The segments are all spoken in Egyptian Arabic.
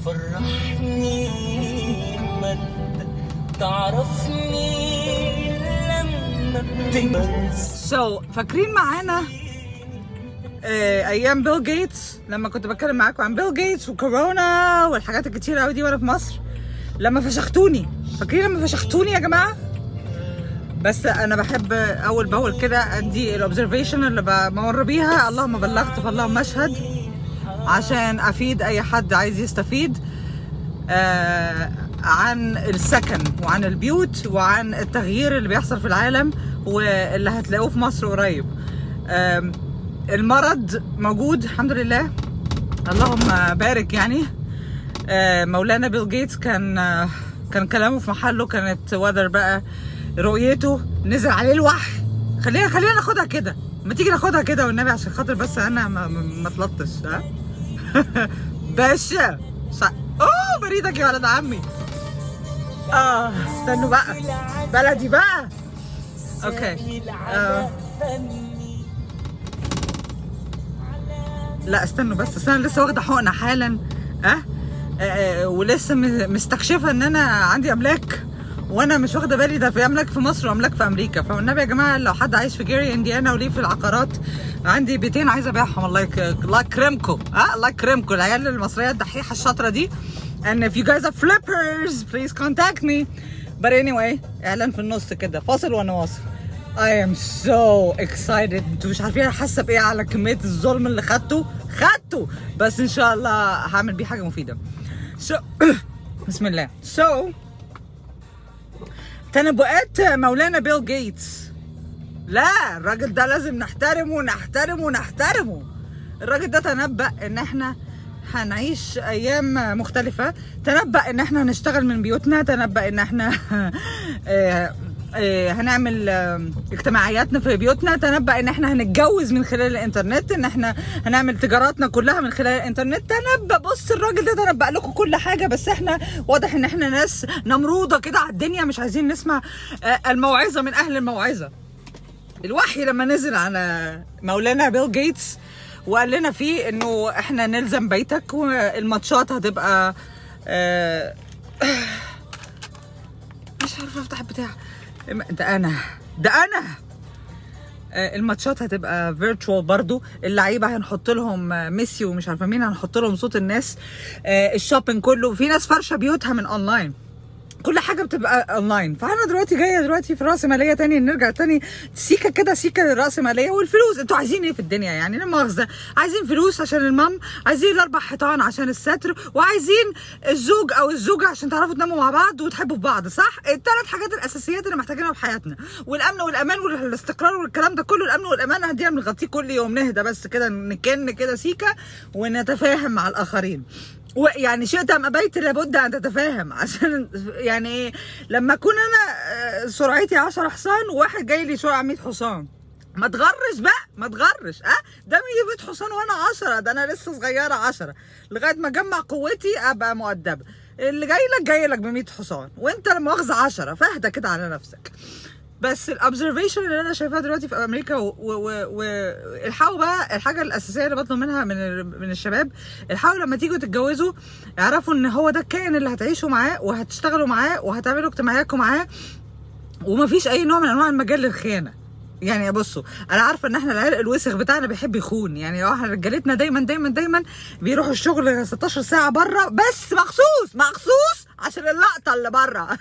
فرحني ما تعرفني لما بتنسى سو so, فاكرين معانا آه، ايام بيل جيتس لما كنت بتكلم معاكم عن بيل جيتس وكورونا والحاجات الكتيره قوي دي وانا في مصر لما فشختوني فاكرين لما فشختوني يا جماعه بس انا بحب اول باول كده ادي الاوبزرفيشن اللي بمر بيها اللهم بلغت فاللهم اشهد عشان افيد اي حد عايز يستفيد آه عن السكن وعن البيوت وعن التغيير اللي بيحصل في العالم واللي هتلاقوه في مصر قريب آم، المرض موجود الحمد لله اللهم بارك يعني آه، مولانا بيل جيتس كان آه، كان كلامه في محله كانت وذر بقى رؤيته نزل عليه الوحي خلينا خلينا ناخدها كده ما تيجي ناخدها كده والنبي عشان خاطر بس انا ما, ما ما اتلطش ها باشا صح. اوه بريدك يا ولد عمي اه استنوا بقى بلدي بقى اوكي آه. لا استنوا بس أصل انا لسه واخده حقنه حالا أه؟ آه، آه ولسه م- مستكشفه ان انا عندي املاك وانا مش واخده بالي ده في املاك في مصر واملاك في امريكا فالنبي يا جماعه لو حد عايش في جيري انديانا وليه في العقارات عندي بيتين عايزه ابيعهم الله يك... الله يكرمكم اه الله يكرمكم العيال المصريه الدحيحه الشاطره دي and if you guys are flippers please contact me but anyway اعلان في النص كده فاصل وانا واصل I am so excited انتوا مش عارفين انا حاسه بايه على كميه الظلم اللي خدته خدته بس ان شاء الله هعمل بيه حاجه مفيده so بسم الله so تنبؤات مولانا بيل جيتس لا الراجل ده لازم نحترمه نحترمه نحترمه الراجل ده تنبأ ان احنا هنعيش ايام مختلفة تنبأ ان احنا هنشتغل من بيوتنا تنبأ ان احنا آه، آه، هنعمل آه، اجتماعياتنا في بيوتنا تنبأ ان احنا هنتجوز من خلال الانترنت ان احنا هنعمل تجاراتنا كلها من خلال الانترنت تنبأ بص الراجل ده تنبأ لكم كل حاجة بس احنا واضح ان احنا ناس نمرودة كده على الدنيا مش عايزين نسمع آه، الموعظة من اهل الموعظة الوحي لما نزل على مولانا بيل جيتس وقال لنا فيه انه احنا نلزم بيتك والماتشات هتبقى آه، مش عارفه افتح البتاع ده انا ده انا آه، الماتشات هتبقى فيرتشوال برضو اللعيبه هنحط لهم آه، ميسي ومش عارفه مين هنحط لهم صوت الناس آه، الشوبينج كله في ناس فرشه بيوتها من اونلاين كل حاجه بتبقى اونلاين فانا دلوقتي جايه دلوقتي في راس ماليه تاني نرجع تاني سيكه كده سيكه للراس ماليه والفلوس انتوا عايزين ايه في الدنيا يعني لا مؤاخذه عايزين فلوس عشان المام عايزين الاربع حيطان عشان الستر وعايزين الزوج او الزوجه عشان تعرفوا تناموا مع بعض وتحبوا في بعض صح الثلاث حاجات الاساسيات اللي محتاجينها في حياتنا والامن والامان والاستقرار والكلام ده كله الامن والامان هدينا بنغطيه كل يوم نهدى بس كده نكن كده سيكه ونتفاهم مع الاخرين ويعني شئت ام ابيت لابد ان تتفاهم عشان يعني إيه، لما اكون انا آه، سرعتي 10 حصان وواحد جاي لي سرعه 100 حصان ما تغرش بقى ما تغرش اه ده 100 حصان وانا 10 ده انا لسه صغيره 10 لغايه ما اجمع قوتي ابقى مؤدبه اللي جاي لك جاي لك ب 100 حصان وانت لا مؤاخذه 10 فاهدى كده على نفسك بس الاوبزرفيشن اللي انا شايفاها دلوقتي في امريكا والحاول بقى الحاجه الاساسيه اللي بطلب منها من ال- من الشباب الحاولوا لما تيجوا تتجوزوا اعرفوا ان هو ده الكائن اللي هتعيشوا معاه وهتشتغلوا معاه وهتعملوا اجتماعياتكم معاه ومفيش اي نوع من انواع المجال للخيانه يعني بصوا انا عارفه ان احنا العرق الوسخ بتاعنا بيحب يخون يعني احنا رجالتنا دايما دايما دايما بيروحوا الشغل 16 ساعه بره بس مخصوص مخصوص عشان اللقطه اللي بره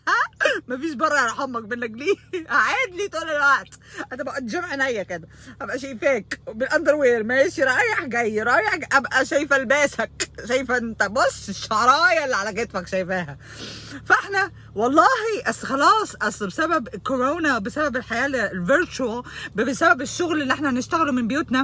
مفيش بره يا امك منك ليه قاعد لي طول الوقت هتبقى قدام عينيا كده ابقى شايفاك بالاندر وير ماشي رايح جاي رايح جاي. ابقى شايفه لباسك شايفه انت بص الشعرايه اللي على كتفك شايفاها فاحنا والله اصل خلاص اصل بسبب الكورونا بسبب الحياه الفيرتشوال بسبب الشغل اللي احنا هنشتغله من بيوتنا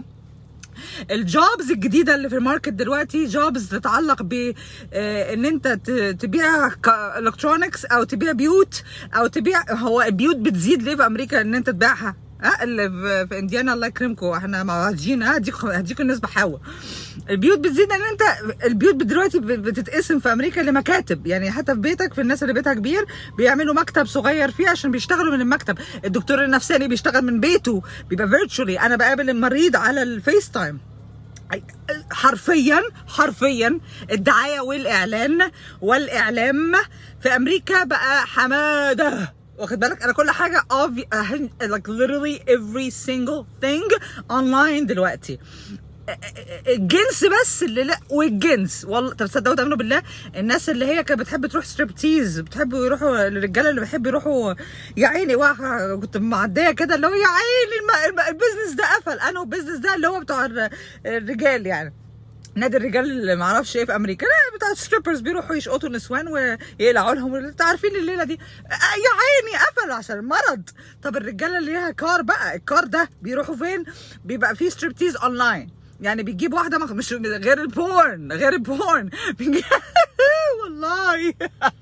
الجوبز الجديده اللي في الماركت دلوقتي جوبز تتعلق ب آه، ان انت ت- تبيع الكترونكس او تبيع بيوت او تبيع هو البيوت بتزيد ليه في امريكا ان انت تبيعها ها اللي في- في انديانا الله يكرمكم احنا معاجين ها هديكم هديكم النسبه حوا البيوت بتزيد ان انت البيوت دلوقتي ب- بتتقسم في امريكا لمكاتب يعني حتى في بيتك في الناس اللي بيتها كبير بيعملوا مكتب صغير فيه عشان بيشتغلوا من المكتب الدكتور النفساني بيشتغل من بيته بيبقى فيرتشولي انا بقابل المريض على الفيس تايم حرفيا حرفيا الدعايه والاعلان والاعلام في امريكا بقى حماده واخد بالك انا كل حاجه obvi- uh, like literally every single thing online دلوقتي الجنس بس اللي لا والجنس والله طب تصدقوا تامنوا بالله الناس اللي هي كانت بتحب تروح ستريبتيز بتحبوا يروحوا الرجاله اللي بيحبوا يروحوا يا عيني واحد كنت معديه كده اللي هو يا عيني الم- الم- البيزنس ده قفل انا البيزنس ده اللي هو بتاع الر- الرجال يعني نادي الرجال اللي معرفش ايه في امريكا لا بتاع ستريبرز بيروحوا يشقطوا النسوان ويقلعوا لهم انتوا عارفين الليله دي آه، يا عيني قفل عشان المرض طب الرجاله اللي ليها كار بقى الكار ده بيروحوا فين بيبقى فيه ستريبتيز اونلاين يعني بيجيب واحده مخ- مش غير البورن غير البورن بيجي- والله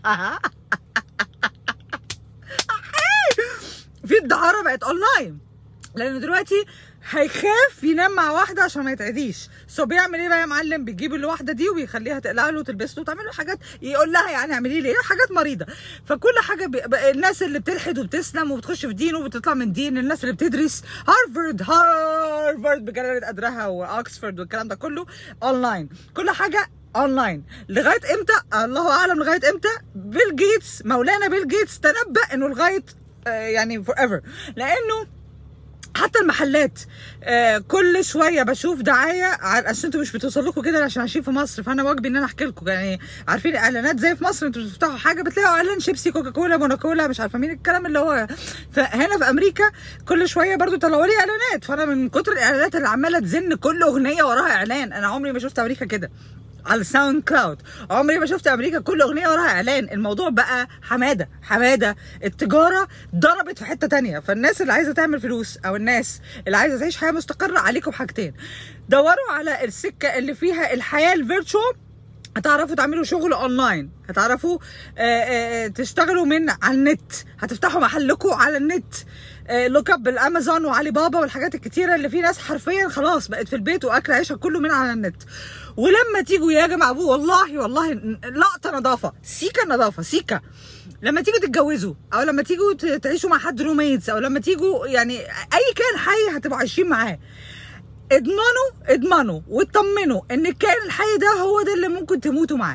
في الدعاره بقت اونلاين لانه دلوقتي هيخاف ينام مع واحده عشان ما يتعديش سو بيعمل ايه بقى يا معلم بيجيب الواحده دي وبيخليها تقلع له وتلبس له وتعمل له حاجات يقول لها يعني اعملي لي ايه حاجات مريضه فكل حاجه بي... بقى الناس اللي بتلحد وبتسلم وبتخش في دين وبتطلع من دين الناس اللي بتدرس هارفارد هارفارد بجلاله قدرها واكسفورد والكلام ده كله اونلاين كل حاجه اونلاين لغايه امتى الله اعلم لغايه امتى بيل جيتس مولانا بيل جيتس تنبأ انه لغايه آه، يعني فور ايفر لانه حتى المحلات آه كل شويه بشوف دعايه ع- عشان انتوا مش بتوصل لكم كده عشان عايشين في مصر فانا واجبي ان انا احكي لكم يعني عارفين اعلانات زي في مصر انتوا بتفتحوا حاجه بتلاقوا اعلان شيبسي كوكا كولا موناكولا مش عارفه مين الكلام اللي هو فهنا في امريكا كل شويه برضو طلعوا لي اعلانات فانا من كتر الاعلانات اللي عماله تزن كل اغنيه وراها اعلان انا عمري ما شفت امريكا كده على الساوند كلاود عمري ما شفت امريكا كل اغنيه وراها اعلان الموضوع بقى حماده حماده التجاره ضربت في حته تانية فالناس اللي عايزه تعمل فلوس او الناس اللي عايزه تعيش حياه مستقره عليكم حاجتين دوروا على السكه اللي فيها الحياه الفيرتشوال هتعرفوا تعملوا شغل اونلاين هتعرفوا آه، آه، تشتغلوا من على النت هتفتحوا محلكم على النت لوك اب الامازون وعلي بابا والحاجات الكتيره اللي في ناس حرفيا خلاص بقت في البيت واكل عيشها كله من على النت ولما تيجوا يا جماعه ابوه والله والله ن- لقطه نظافه سيكا نظافه سيكا لما تيجوا تتجوزوا او لما تيجوا ت- تعيشوا مع حد روميتس او لما تيجوا يعني اي كان حي هتبقوا عايشين معاه اضمنوا اضمنوا واطمنوا ان الكائن الحي ده هو ده اللي ممكن تموتوا معاه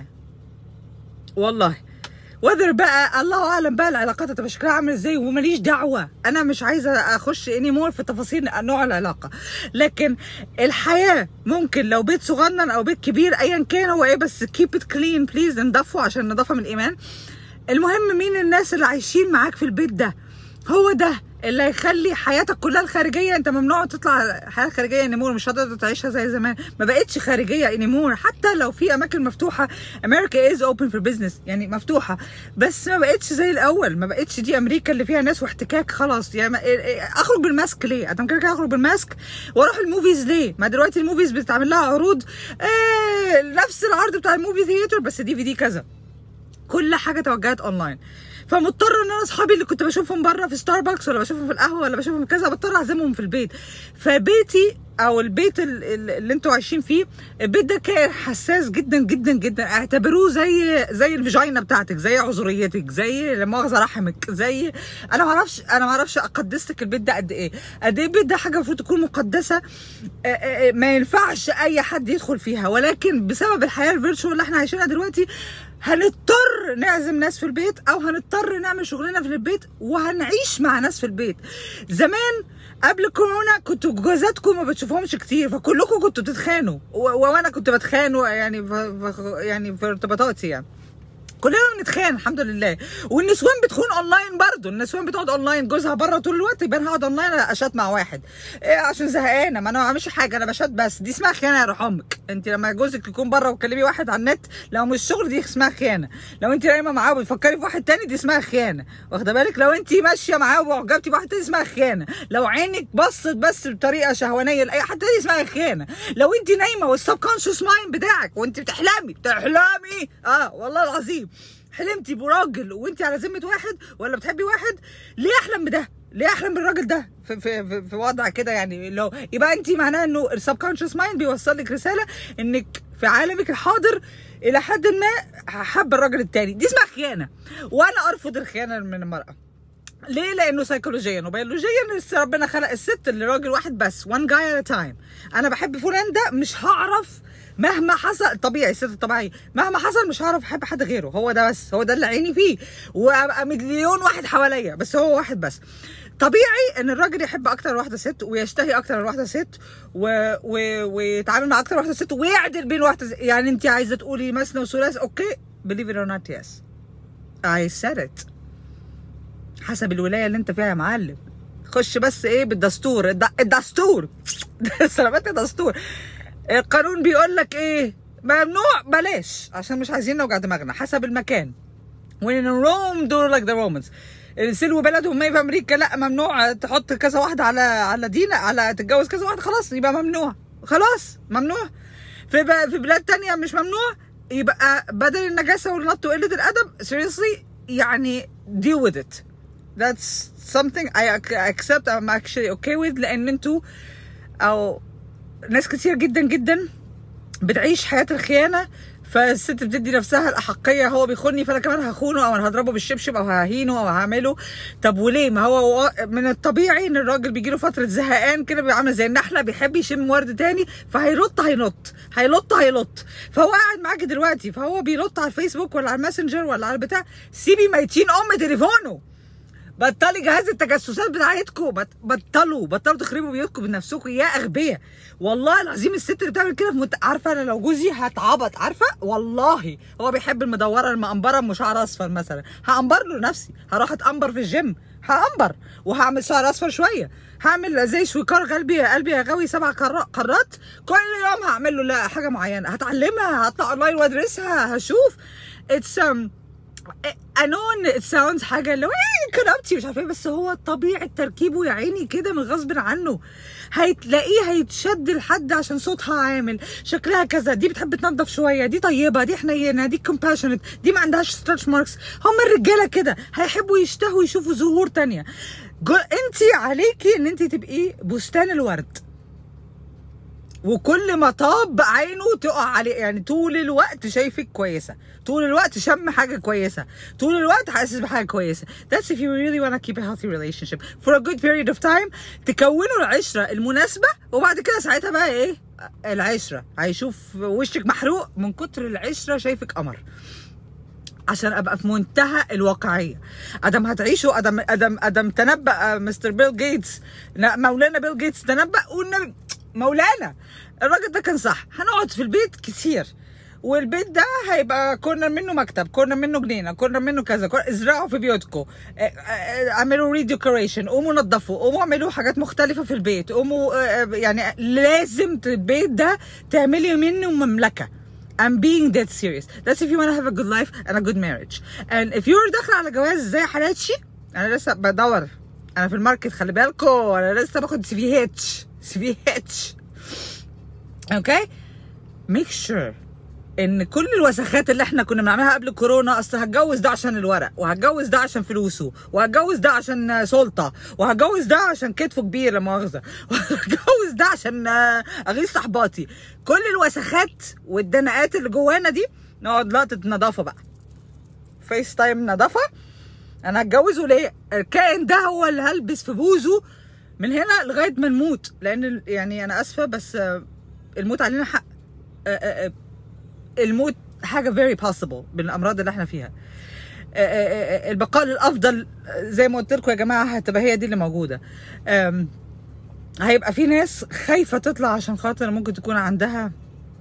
والله وذر بقى الله اعلم بقى العلاقات هتبقى شكلها عامل ازاي وماليش دعوه انا مش عايزه اخش اني مور في تفاصيل نوع العلاقه لكن الحياه ممكن لو بيت صغنن او بيت كبير ايا كان هو ايه بس كيب ات كلين بليز نضفه عشان النظافه من الايمان المهم مين الناس اللي عايشين معاك في البيت ده هو ده اللي هيخلي حياتك كلها الخارجيه انت ممنوع تطلع حياه خارجيه انيمور مش هتقدر تعيشها زي زمان ما بقتش خارجيه انيمور حتى لو في اماكن مفتوحه امريكا از اوبن فور بزنس يعني مفتوحه بس ما بقتش زي الاول ما بقتش دي امريكا اللي فيها ناس واحتكاك خلاص يعني ما- إيه- إيه، اخرج بالماسك ليه انا كده كده اخرج بالماسك واروح الموفيز ليه ما دلوقتي الموفيز بتعمل لها عروض آه نفس العرض بتاع الموفي ثياتر بس دي في دي كذا كل حاجه توجهت اونلاين فمضطر ان انا اصحابي اللي كنت بشوفهم بره في ستاربكس ولا بشوفهم في القهوه ولا بشوفهم في كذا بضطر اعزمهم في البيت فبيتي او البيت ال- ال- اللي انتوا عايشين فيه البيت ده كائن حساس جدا جدا جدا اعتبروه زي زي الفيجينا بتاعتك زي عذريتك زي لا مؤاخذه رحمك زي انا ما اعرفش انا ما اعرفش اقدستك البيت ده قد ايه قد ايه البيت ده حاجه المفروض تكون مقدسه آه، آه، آه، ما ينفعش اي حد يدخل فيها ولكن بسبب الحياه الفيرتشوال اللي احنا عايشينها دلوقتي هنضطر نعزم ناس في البيت او هنضطر نعمل شغلنا في البيت وهنعيش مع ناس في البيت زمان قبل كورونا كنتوا جوازاتكم ما بتشوفهمش كتير فكلكم كنتوا بتتخانوا و- وانا كنت بتخان و- يعني ف... ف... يعني في ارتباطاتي يعني كلنا بنتخان الحمد لله والنسوان بتخون اونلاين برضو النسوان بتقعد اونلاين جوزها بره طول الوقت يبقى انا هقعد اونلاين اشات مع واحد إيه عشان زهقانه ما انا ما بعملش حاجه انا بشات بس دي اسمها خيانه يا روح امك انت لما جوزك يكون بره وتكلمي واحد على النت لو مش شغل دي اسمها خيانه لو انت نايمه معاه وبتفكري في واحد تاني دي اسمها خيانه واخده بالك لو انت ماشيه معاه واعجبتي بواحد تاني اسمها خيانه لو عينك بصت بس بطريقه شهوانيه لاي حد تاني اسمها خيانه لو انت نايمه والسبكونشس مايند بتاعك وانت بتحلمي بتحلمي اه والله العظيم حلمتي براجل وانت على ذمه واحد ولا بتحبي واحد ليه احلم بده ليه احلم بالراجل ده في في في, في وضع كده يعني لو يبقى انت معناه انه السبكونشس مايند بيوصل لك رساله انك في عالمك الحاضر الى حد ما حابه الراجل التاني دي اسمها خيانه وانا ارفض الخيانه من المراه ليه؟ لانه سيكولوجيا وبيولوجيا الس- ربنا خلق الست لراجل واحد بس one guy at a time انا بحب فلان ده مش هعرف مهما حصل طبيعي الست الطبيعي مهما حصل مش هعرف احب حد غيره هو ده بس هو ده اللي عيني فيه وابقى مليون واحد حواليا بس هو واحد بس طبيعي ان الراجل يحب اكتر واحده ست ويشتهي اكتر واحده ست و... و... ويتعامل مع اكتر واحده ست ويعدل بين واحده ست. يعني انت عايزه تقولي مثنى وثلاث اوكي believe it or not yes I said it حسب الولايه اللي انت فيها يا معلم خش بس ايه بالدستور الد- الدستور سلامات الدستور القانون بيقول لك ايه ممنوع بلاش عشان مش عايزين نوجع دماغنا حسب المكان when in Rome do like the Romans سلو بلدهم ما في امريكا لا ممنوع تحط كذا واحده على على دين على تتجوز كذا واحده خلاص يبقى ممنوع خلاص ممنوع في ب- في بلاد تانية مش ممنوع يبقى بدل النجاسه والنط وقله الادب seriously يعني deal with it that's something I ac- accept I'm actually okay with لان انتوا او ناس كتير جدا جدا بتعيش حياه الخيانه فالست بتدي نفسها الاحقيه هو بيخوني فانا كمان هخونه او انا هضربه بالشبشب او ههينه او هعمله طب وليه ما هو وا- من الطبيعي ان الراجل بيجي له فتره زهقان كده بيبقى عامل زي النحله بيحب يشم ورد تاني فهينط هينط هيلط هيلط فهو قاعد معاكي دلوقتي فهو بينط على الفيسبوك ولا على الماسنجر ولا على البتاع سيبي ميتين ام تليفونه بطلي جهاز التجسسات بتاعتكم بط- بطلوا بطلوا تخربوا بيوتكم بنفسكم يا اغبياء والله العظيم الست اللي بتعمل كده في مت... عارفه انا لو جوزي هتعبط عارفه والله هو بيحب المدوره المقنبره ام شعر اصفر مثلا هقنبر له نفسي هروح اتقنبر في الجيم هقنبر وهعمل شعر اصفر شويه هعمل زي شويكار قلبي يا قلبي يا غاوي سبع قرا- قارات كل يوم هعمل له لا حاجه معينه هتعلمها هطلع اونلاين وادرسها هشوف اتس انا ان it sounds حاجه اللي هو ايه كرامتي مش عارفه ايه بس هو طبيعه تركيبه يا عيني كده من غصب عنه هتلاقيه هيتشد لحد عشان صوتها عامل شكلها كذا دي بتحب تنظف شويه دي طيبه دي حنينه دي كومباشنت دي ما عندهاش ستريتش ماركس هم الرجاله كده هيحبوا يشتهوا يشوفوا ظهور تانية انت عليكي ان انت تبقي بستان الورد وكل ما طاب عينه تقع عليه يعني طول الوقت شايفك كويسه طول الوقت شم حاجه كويسه طول الوقت حاسس بحاجه كويسه that's if you really want to keep a healthy relationship for a good period of time تكونوا العشره المناسبه وبعد كده ساعتها بقى ايه العشره هيشوف وشك محروق من كتر العشره شايفك قمر عشان ابقى في منتهى الواقعيه ادم هتعيشوا ادم ادم ادم تنبأ مستر بيل جيتس لا، مولانا بيل جيتس تنبأ والنبي مولانا الراجل ده كان صح هنقعد في البيت كتير والبيت ده هيبقى كورنر منه مكتب كورنر منه جنينه كورنر منه كذا كورنر ازرعوا في بيوتكم اه، اه، اعملوا ريديكوريشن قوموا نظفوا قوموا اعملوا حاجات مختلفه في البيت قوموا اه، اه، يعني لازم البيت ده تعملي منه مملكه I'm being dead serious. That's if you want to have a good life and a good marriage. And if you're داخل على جواز زي حالاتي انا لسه بدور انا في الماركت خلي بالكم انا لسه باخد سي في اتش سي في اتش اوكي ميك شور ان كل الوسخات اللي احنا كنا بنعملها قبل كورونا اصل هتجوز ده عشان الورق وهتجوز ده عشان فلوسه وهتجوز ده عشان سلطه وهتجوز ده عشان كتفه كبير لا مؤاخذه وهتجوز ده عشان آه، اغيظ صحباتي كل الوسخات والدناءات اللي جوانا دي نقعد لقطه نظافه بقى فيس تايم نظافه انا هتجوزه ليه الكائن ده هو اللي هلبس في بوزه من هنا لغايه ما نموت لان ال- يعني انا اسفه بس آه، الموت علينا حق آه، آه، آه، الموت حاجه very possible بالامراض اللي احنا فيها آه، آه، آه، البقاء للافضل آه، زي ما قلت لكم يا جماعه هتبقى هي دي اللي موجوده آم، هيبقى في ناس خايفه تطلع عشان خاطر ممكن تكون عندها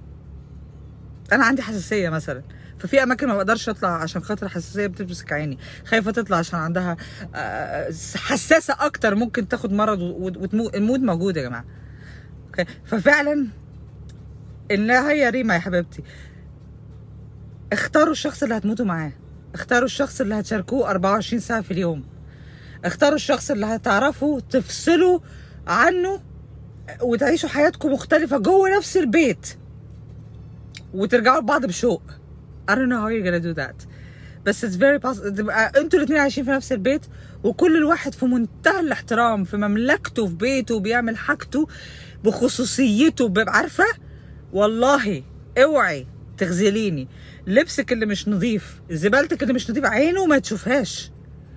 انا عندي حساسيه مثلا ففي اماكن ما بقدرش اطلع عشان خاطر حساسيه بتمسك عيني خايفه تطلع عشان عندها آه، حساسه اكتر ممكن تاخد مرض وتموت الموت موجود يا جماعه اوكي ففعلا انها هي ريما يا حبيبتي اختاروا الشخص اللي هتموتوا معاه اختاروا الشخص اللي هتشاركوه 24 ساعة في اليوم اختاروا الشخص اللي هتعرفوا تفصلوا عنه وتعيشوا حياتكم مختلفة جوه نفس البيت وترجعوا لبعض بشوق I don't know how you're gonna do that بس it's very possible تبقى انتوا الاتنين عايشين في نفس البيت وكل الواحد في منتهى الاحترام في مملكته في بيته بيعمل حاجته بخصوصيته بيبقى عارفه والله اوعي تغزليني لبسك اللي مش نظيف زبالتك اللي مش نظيفه عينه ما تشوفهاش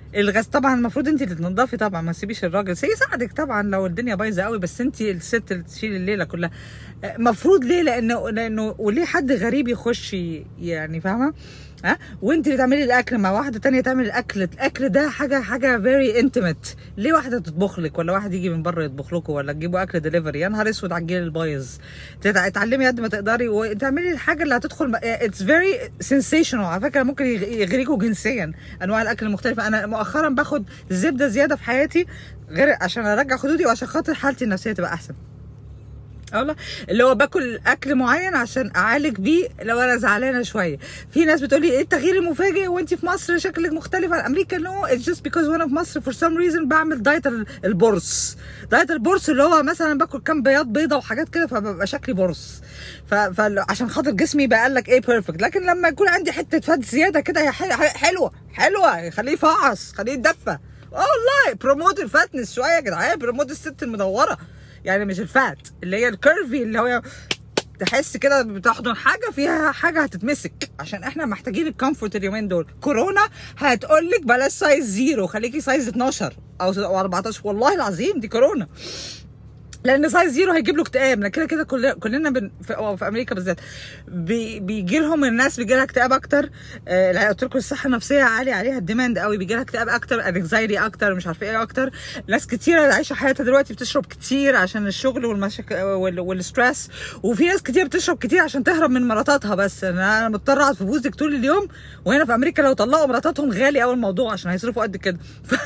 الغاز طبعا المفروض انت اللي تنضفي طبعا ما تسيبيش الراجل يساعدك طبعا لو الدنيا بايظه قوي بس انت الست اللي تشيل الليله كلها المفروض ليه لانه لانه وليه حد غريب يخش ي- يعني فاهمه ها وانت اللي تعملي الاكل مع واحده تانية تعمل الاكل الاكل ده حاجه حاجه فيري انتيميت ليه واحده تطبخ لك ولا واحد يجي من بره يطبخ لكم ولا تجيبوا اكل دليفري يا نهار اسود على الجيل البايظ تتع- اتعلمي قد ما تقدري وتعملي الحاجه اللي هتدخل اتس فيري سنسيشنال على فكره ممكن يغ- يغريكوا جنسيا انواع الاكل المختلفه انا مؤخرا باخد زبده زياده في حياتي غير عشان ارجع خدودي وعشان خاطر حالتي النفسيه تبقى احسن اه والله اللي هو باكل اكل معين عشان اعالج بيه لو انا زعلانه شويه في ناس بتقول لي ايه التغيير المفاجئ وانت في مصر شكلك مختلف عن امريكا نو اتس جاست بيكوز وانا في مصر فور سام ريزون بعمل دايت ال- البورس دايت البورس اللي هو مثلا باكل كام بياض بيضه وحاجات كده فببقى شكلي بورس ف... فعشان خاطر جسمي يبقى قال لك ايه بيرفكت لكن لما يكون عندي حته فات زياده كده هي حل- حلوه حلوه خليه يفعص خليه يتدفى اه والله بروموت الفاتنس شويه يا جدعان بروموت الست المدوره يعني مش الفات اللي هي الكيرفي اللي هو تحس كده بتحضن حاجه فيها حاجه هتتمسك عشان احنا محتاجين الكومفورت اليومين دول كورونا هتقول لك بلاش سايز زيرو خليكي سايز 12 او أو 14 والله العظيم دي كورونا لان سايز زيرو هيجيب له اكتئاب كده كده كل- كلنا بن في, أو في امريكا بالذات بي بيجي لهم الناس بيجي لها اكتئاب اكتر آه اللي قلت لكم الصحه النفسيه عالي عليها الديماند قوي بيجي لها اكتئاب اكتر انكزايتي اكتر مش عارفه ايه اكتر ناس كتيره عايشه حياتها دلوقتي بتشرب كتير عشان الشغل والمشاكل وال- والستريس وفي ناس كتير بتشرب كتير عشان تهرب من مراتاتها بس انا أنا مضطره اقعد في بوزك طول اليوم وهنا في امريكا لو طلقوا مراتاتهم غالي قوي الموضوع عشان هيصرفوا قد كده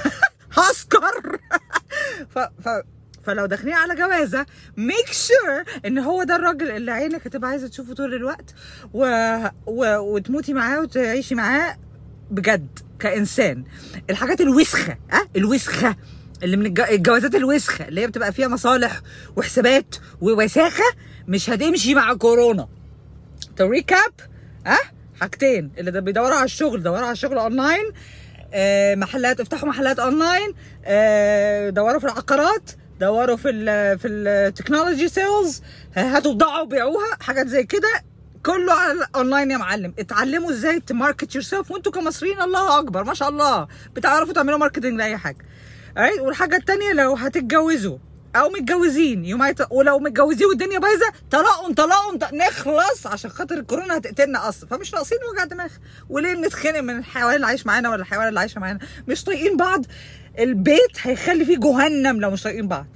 هسكر ف... ف... فلو داخلين على جوازه ميك شور ان هو ده الراجل اللي عينك هتبقى عايزه تشوفه طول الوقت و... و... وتموتي معاه وتعيشي معاه بجد كانسان الحاجات الوسخه ها الوسخه اللي من الج... الجوازات الوسخه اللي هي بتبقى فيها مصالح وحسابات ووساخه مش هتمشي مع كورونا تو ريكاب ها حاجتين اللي ده بيدوروا على الشغل دوروا على الشغل اونلاين آه، محلات افتحوا محلات اونلاين آه، دوروا في العقارات دوروا في ال في التكنولوجي سيلز هاتوا بضاعه وبيعوها حاجات زي كده كله على اونلاين يا معلم اتعلموا ازاي تماركت يور سيلف وانتوا كمصريين الله اكبر ما شاء الله بتعرفوا تعملوا ماركتنج لاي حاجه alright والحاجه التانية لو هتتجوزوا او متجوزين يو مايت ولو متجوزين والدنيا بايظه طلاقهم طلاقهم ط- نخلص عشان خاطر الكورونا هتقتلنا اصلا فمش ناقصين وجع دماغ وليه نتخانق من الحيوان اللي عايش معانا ولا الحيوان اللي عايشه معانا مش طايقين بعض البيت هيخلي فيه جهنم لو مش طايقين بعض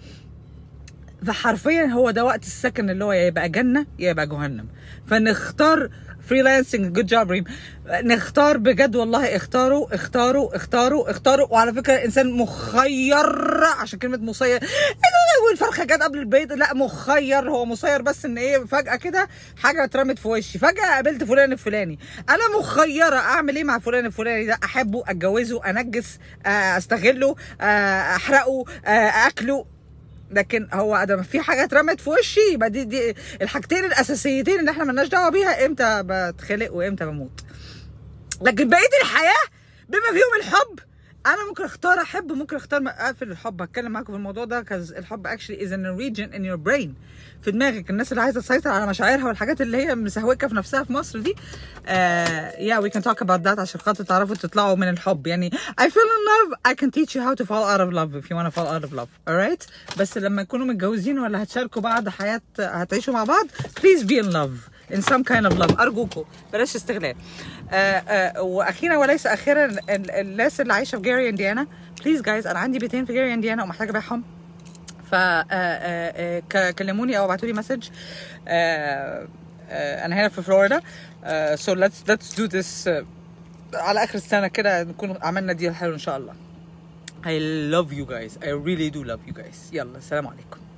فحرفيا هو ده وقت السكن اللي هو يا يبقى جنه يا يبقى جهنم فنختار فريلانسنج جود جوب ريم نختار بجد والله اختاروا اختاروا اختاروا اختاروا وعلى فكره الانسان مخير عشان كلمه مسير ايه ده والفرخه جت قبل البيض لا مخير هو مسير بس ان ايه فجاه كده حاجه اترمت في وشي فجاه قابلت فلان الفلاني انا مخيره اعمل ايه مع فلان الفلاني ده احبه اتجوزه انجس آه، استغله آه، احرقه آه، اكله لكن هو ادم في حاجه اترمت في وشي يبقى دي دي الحاجتين الاساسيتين اللي احنا مالناش دعوه بيها امتى بتخلق وامتى بموت لكن بقيه الحياه بما فيهم الحب انا ممكن اختار احب ممكن اختار ما- اقفل الحب هتكلم معاكم في الموضوع ده كز الحب actually is a region in your brain في دماغك الناس اللي عايزه تسيطر على مشاعرها والحاجات اللي هي مسهوكه في نفسها في مصر دي يا وي كان توك اباوت ذات عشان خاطر تعرفوا تطلعوا من الحب يعني I feel in love I can teach you how to fall out of love if you want to fall out of love alright بس لما تكونوا متجوزين ولا هتشاركوا بعض حياه هتعيشوا مع بعض please be in love in some kind of love ارجوكم بلاش استغلال آه آه واخيرا وليس اخيرا ال- الناس اللي عايشه في جاري انديانا بليز جايز انا عندي بيتين في جاري انديانا ومحتاجه ابيعهم ف آه، آه، آه، ك- كلموني او ابعتوا لي مسج انا هنا في فلوريدا سو ليتس ليتس دو ذس على اخر السنه كده نكون عملنا ديل حلو ان شاء الله I love you guys I really do love you guys يلا السلام عليكم